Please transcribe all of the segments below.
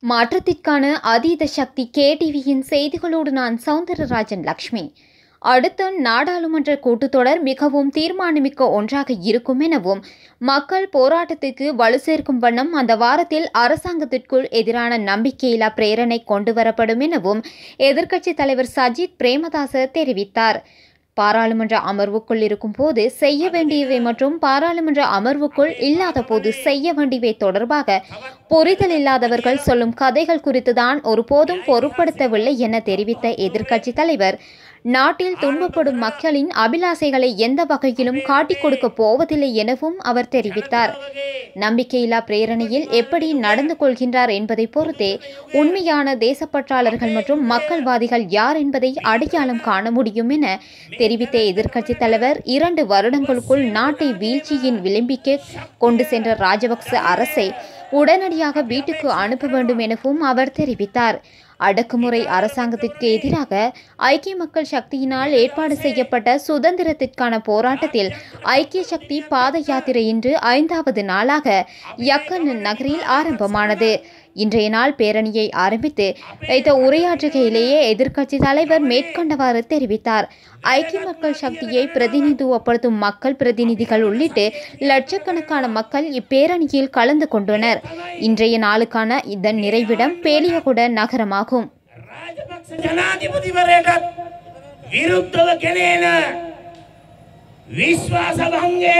மாற்றத்திற்கான அதீத சக்தி கேடிவியின் செய்திகளோடு நான் சவுந்தரராஜன் லக்ஷ்மி அடுத்த நாடாளுமன்ற கூட்டத்தொடர் மிகவும் தீர்மானமிக்க ஒன்றாக இருக்கும் எனவும் மக்கள் போராட்டத்திற்கு வலு சேர்க்கும் வண்ணம் அந்த வாரத்தில் அரசாங்கத்திற்குள் எதிரான நம்பிக்கையில்லா பிரேரணை கொண்டுவரப்படும் எனவும் எதிர்க்கட்சித் தலைவர் சஜித் பிரேமதாச தெரிவித்தார் பாராளுமன்ற அமர்வுக்குள் இருக்கும் போது செய்ய வேண்டியவை மற்றும் பாராளுமன்ற அமர்வுக்குள் இல்லாத போது செய்ய வேண்டியவை தொடர்பாக புரிதல் இல்லாதவர்கள் சொல்லும் கதைகள் குறித்துதான் ஒருபோதும் பொருட்படுத்தவில்லை என தெரிவித்த எதிர்க்கட்சித் தலைவர் நாட்டில் துன்பப்படும் மக்களின் அபிலாசைகளை எந்த வகையிலும் காட்டிக் கொடுக்க போவதில்லை எனவும் அவர் தெரிவித்தார் நம்பிக்கையில்லா பிரேரணையில் எப்படி நடந்து கொள்கின்றார் என்பதை பொறுத்தே உண்மையான தேசப்பற்றாளர்கள் மற்றும் மக்கள்வாதிகள் யார் என்பதை அடையாளம் காண முடியும் என தெரிவித்த எதிர்க்கட்சித் தலைவர் இரண்டு வருடங்களுக்குள் நாட்டை வீழ்ச்சியின் விளிம்பிற்கு கொண்டு சென்ற ராஜபக்ச அரசை உடனடியாக வீட்டுக்கு அனுப்ப வேண்டும் எனவும் அவர் தெரிவித்தார் அடக்குமுறை அரசாங்கத்திற்கு எதிராக ஐக்கிய மக்கள் சக்தியினால் ஏற்பாடு செய்யப்பட்ட சுதந்திரத்திற்கான போராட்டத்தில் ஐக்கிய சக்தி பாத யாத்திரை இன்று ஐந்தாவது நாளாக யக்கன் நகரில் ஆரம்பமானது இன்றைய நாள் பேரணியை ஆரம்பித்து வைத்த உரையாற்றுகையிலேயே எதிர்க்கட்சி தலைவர் மேற்கண்டவாறு தெரிவித்தார் ஐக்கிய மக்கள் சக்தியை பிரதிநிதித்துவப்படுத்தும் மக்கள் பிரதிநிதிகள் உள்ளிட்டு லட்சக்கணக்கான மக்கள் இப்பேரணியில் கலந்து கொண்டனர் இன்றைய நாளுக்கான இதன் நிறைவிடம் பேலியகுட நகரமாகும் රාජපක්ෂ ජනාධිපතිවරයටත් විරුද්ධව ගෙනේන විශ්වාස භංගය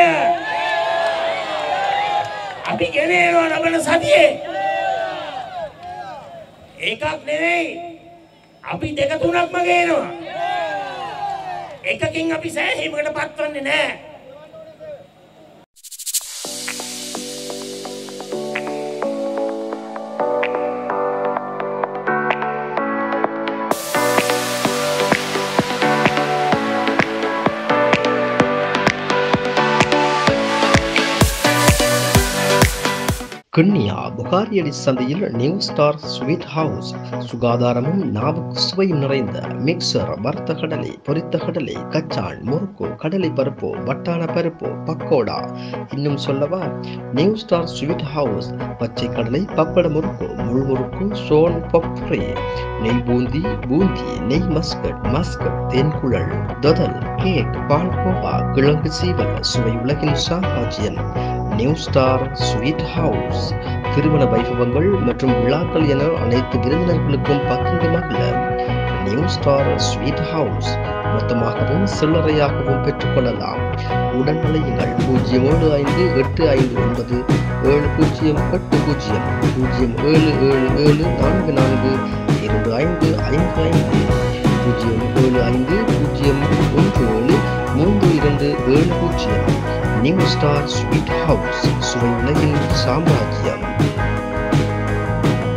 අපි ගෙනේනවා ලබන සතියේ ඒකක් නෙවෙයි අපි දෙක තුනක්ම ගේනවා එකකින් අපි සෑහීමකට පත්වන්නේ නෑ கிண்ணியா புகாரியடி சந்தையில் நியூ ஸ்டார் ஸ்வீட் ஹவுஸ் சுகாதாரமும் நாவுக்கு சுவையும் நிறைந்த மிக்சர் வறுத்த கடலை பொரித்த கடலை கச்சான் முறுக்கு கடலை பருப்பு வட்டான பருப்பு பக்கோடா இன்னும் சொல்லவா நியூ ஸ்டார் ஸ்வீட் ஹவுஸ் பச்சை கடலை பப்பட முறுக்கு முள் முறுக்கு சோன் பப்ரி நெய் பூந்தி பூந்தி நெய் மஸ்கட் மஸ்கட் தேன்குழல் தொதல் கேக் பால்கோவா கிழங்கு சீவல் சுவை உலகின் சாம்ராஜ்யம் நியூ ஸ்டார் ஸ்வீட் ஹவுஸ் திருமண வைபவங்கள் மற்றும் விழாக்கள் என அனைத்து விருந்தினர்களுக்கும் பக்கிங்க மகள நியூ ஸ்டார் ஸ்வீட் ஹவுஸ் மொத்தமாகவும் சில்லறையாகவும் பெற்றுக்கொள்ளலாம் உடன் நிலையங்கள் பூஜ்ஜியம் ஏழு ஐந்து எட்டு ஐந்து ஒன்பது ஏழு பூஜ்ஜியம் எட்டு பூஜ்ஜியம் பூஜ்ஜியம் ஏழு ஏழு ஏழு நான்கு நான்கு இரண்டு ஐந்து ஐந்து ஐந்து பூஜ்ஜியம் ஏழு ஐந்து பூஜ்ஜியம் ஒன்று ஏழு மூன்று இரண்டு ஏழு பூஜ்ஜியம் நியூ ஸ்டார் ஸ்வீட் ஹவுஸ் சுவை உலகின் சாம்ராஜ்யம்